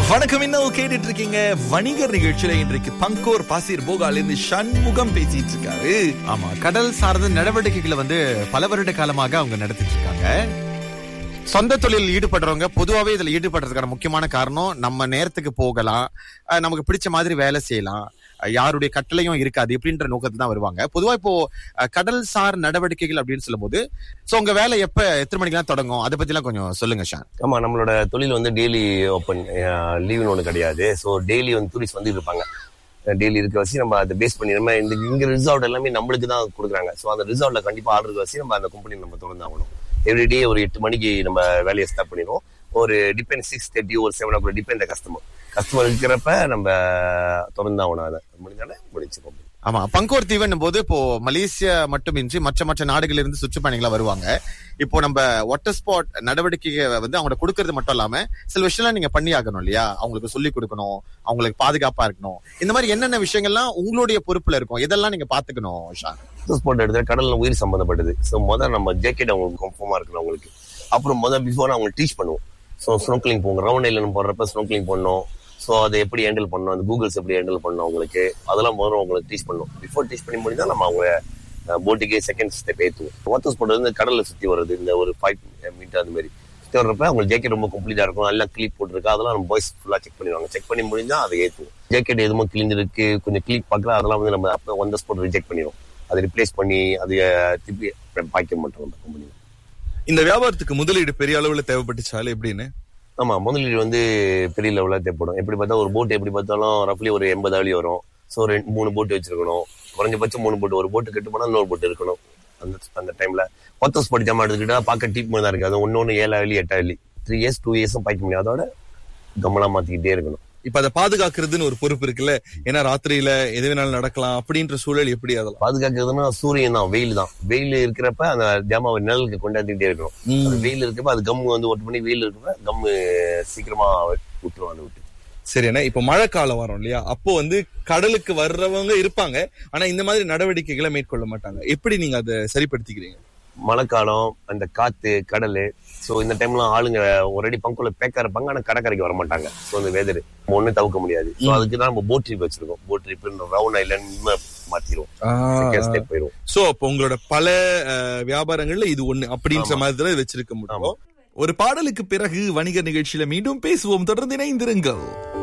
வணக்கம் இன்னும் கேட்டுட்டு இருக்கீங்க வணிகர் நிகழ்ச்சியில இன்றைக்கு பங்கோர் பாசிர் போகால இருந்து சண்முகம் பேசிட்டு இருக்காரு ஆமா கடல் சார்ந்த நடவடிக்கைகளை வந்து பல வருட காலமாக அவங்க நடத்திட்டு இருக்காங்க சொந்த தொழில் ஈடுபடுறவங்க பொதுவாகவே இதுல ஈடுபடுறதுக்கான முக்கியமான காரணம் நம்ம நேரத்துக்கு போகலாம் அஹ் நமக்கு பிடிச்ச மாதிரி வேலை செய்யலாம் அஹ் யாருடைய கட்டளையும் இருக்காது இப்படின்ற நோக்கத்துல தான் வருவாங்க பொதுவா இப்போ அஹ் கடல் சார் நடவடிக்கைகள் அப்படின்னு சொல்லும்போது சோ உங்க வேலை எப்ப எத்தனை மணிக்கெல்லாம் தொடங்கும் அதை பத்தி எல்லாம் கொஞ்சம் சொல்லுங்க ஷான் ஆமா நம்மளோட தொழில் வந்து டெய்லி ஓப்பன் லீவுன்னு ஒன்று கிடையாது ஸோ டெய்லி வந்து டூரிஸ்ட் வந்து இருப்பாங்க டெய்லி இருக்க வச்சு நம்ம அதை பேஸ் பண்ணி நம்ம இந்த இங்க ரிசார்ட் எல்லாமே நம்மளுக்கு தான் கொடுக்குறாங்க ஸோ அந்த ரிசார்ட்ல கண்டிப்பா ஆர்டர் வச்சு நம்ம அந்த கம்பெனி நம்ம திறந்து ஆகணும் எவ்ரிடே ஒரு எட்டு மணிக்கு நம்ம வேலையை ஸ்டார்ட் பண்ணிடுவோம் ஒரு டிபெண்ட் சிக்ஸ் தேர்ட்டி ஒரு seven O depend customer customer இருக்கிறப்ப நம்ம திறந்து ஆகணும் அதை முடிஞ்சாலே முடிச்சிருக்கோம் ஆமா பங்கோர் தீவுன்னும் போது இப்போ மலேசியா மட்டுமின்றி மற்ற மற்ற நாடுகளில் இருந்து சுற்றுப்பயணிகளா வருவாங்க இப்போ நம்ம வாட்டர் ஸ்பாட் நடவடிக்கையை வந்து அவங்க கொடுக்கறது மட்டும் இல்லாம சில விஷயம்லாம் நீங்க பண்ணி ஆகணும் இல்லையா அவங்களுக்கு சொல்லி கொடுக்கணும் அவங்களுக்கு பாதுகாப்பா இருக்கணும் இந்த மாதிரி என்னென்ன விஷயங்கள்லாம் உங்களுடைய பொறுப்புல இருக்கும் இதெல்லாம் நீங்க பாத்துக்கணும் ஷான் ஸ்பாட் எடுத்து கடல்ல உயிர் சம்பந்தப்பட்டது ஸோ முதல் நம்ம ஜாக்கெட் அவங்களுக்கு கன்ஃபார்மா இருக்கணும் அவங்களுக்கு அப்புறம் முதல் பிஃபோர் அவங்களுக்கு டீச் பண்ணுவோம் ஸோ ஸ்னோக்லிங் போங்க ரவுண்ட் ஐலண்ட் போடுறப்ப ஸ்னோக்லிங் பண்ணோம் ஸோ அதை எப்படி ஹேண்டில் பண்ணணும் அந்த கூகுள்ஸ் எப்படி ஹேண்டில் பண்ணணும் அவங்களுக்கு அதெல்லாம் முதல்ல அவங்களுக்கு டீச் பண்ணணும் பிஃபோர் டீச் பண்ணி முடிஞ்சா நம்ம அவங்க போட்டுக்கு செகண்ட் ஸ்டெப் ஏற்றுவோம் வாட்டர் ஸ்போர்ட் வந்து கடல்ல சுற்றி வருது இந்த ஒரு ஃபைவ் மீட்டர் அந்த மாதிரி சுற்றி வர்றப்ப அவங்களுக்கு ஜாக்கெட் ரொம்ப கம்ப்ளீட்டா இருக்கும் எல்லாம் கிளீப் போட்டிருக்கு அதெல்லாம் நம்ம பாய்ஸ் ஃபுல்லாக செக் பண்ணிடுவாங்க செக் பண்ணி முடிஞ்சா அதை ஏற்றுவோம் ஜாக்கெட் எதுவும் கிழிஞ்சிருக்கு கொஞ்சம் கிளீப் பார்க்கலாம் அதெல்லாம் வந்து நம்ம அப்போ ஒன் ஸ்பாட் ரிஜெக்ட் பண்ணிடுவோம் அதை ரிப்ளேஸ் பண்ணி அதை திருப்பி பாய்க்க மாட்டோம் அந்த கம்பெனி இந்த வியாபாரத்துக்கு முதலீடு பெரிய அளவுல தேவைப்பட்டுச்சாலும் எப்படின்னு ஆமா முதலீடு வந்து பெரிய லெவலில் தேவைப்படும் எப்படி பார்த்தா ஒரு போட் எப்படி பார்த்தாலும் ரஃப்லி ஒரு எண்பது அடி வரும் ஸோ ரெண்டு மூணு போட் வச்சிருக்கணும் குறைஞ்சபட்சம் மூணு போட் ஒரு போட்டு கட்டு போனால் இன்னொரு போட் இருக்கணும் அந்த அந்த டைம்ல ஒத்தஸ் போட்டு ஜாமான் எடுத்துக்கிட்டா பார்க்க டீப் தான் இருக்கு அது ஒன்று ஒன்று ஏழு அழி எட்டு அழி த்ரீ இயர்ஸ் டூ இயர்ஸும் பாய்க்க முடியும் அதோட கம்மலாம் மாத்திக்கிட்டே இருக்கணும் இப்ப அதை பாதுகாக்கிறதுன்னு ஒரு பொறுப்பு இருக்குல்ல ஏன்னா ராத்திரியில எது வேணாலும் நடக்கலாம் அப்படின்ற சூழல் எப்படி அதெல்லாம் பாதுகாக்கிறதுனா சூரியன் தான் வெயில் தான் வெயில் இருக்கிறப்ப அந்த ஜாமாவை நிழலுக்கு கொண்டாந்துக்கிட்டே இருக்கணும் அது வெயில் இருக்கப்ப அது கம்மு வந்து ஒட்டு பண்ணி வெயில் இருக்கப்ப கம்மு சீக்கிரமா விட்டுரும் அதை விட்டு சரி அண்ணா இப்ப மழை காலம் வரும் இல்லையா அப்போ வந்து கடலுக்கு வர்றவங்க இருப்பாங்க ஆனா இந்த மாதிரி நடவடிக்கைகளை மேற்கொள்ள மாட்டாங்க எப்படி நீங்க அதை சரிப்படுத்திக்கிறீங்க மழைக்காலம் அந்த காத்து கடல் ஸோ இந்த டைம்ல ஆளுங்க ஒரேடி பங்குல பேக்கா இருப்பாங்க ஆனா கடற்கரைக்கு வர மாட்டாங்க ஸோ அந்த வெதர் ஒன்றும் தவிர்க்க முடியாது ஸோ அதுக்கு தான் நம்ம போட் ட்ரிப் வச்சிருக்கோம் போட் ட்ரிப் ரவுண்ட் ஐலண்ட் மாத்திடுவோம் செகண்ட் ஸ்டெப் போயிடும் சோ அப்போ உங்களோட பல அஹ், வியாபாரங்கள்ல இது ஒண்ணு அப்படின்ற மாதிரி தான் வச்சிருக்க முடியும் ஒரு பாடலுக்கு பிறகு வணிக நிகழ்ச்சியில மீண்டும் பேசுவோம் தொடர்ந்து இணைந்திருங்கள்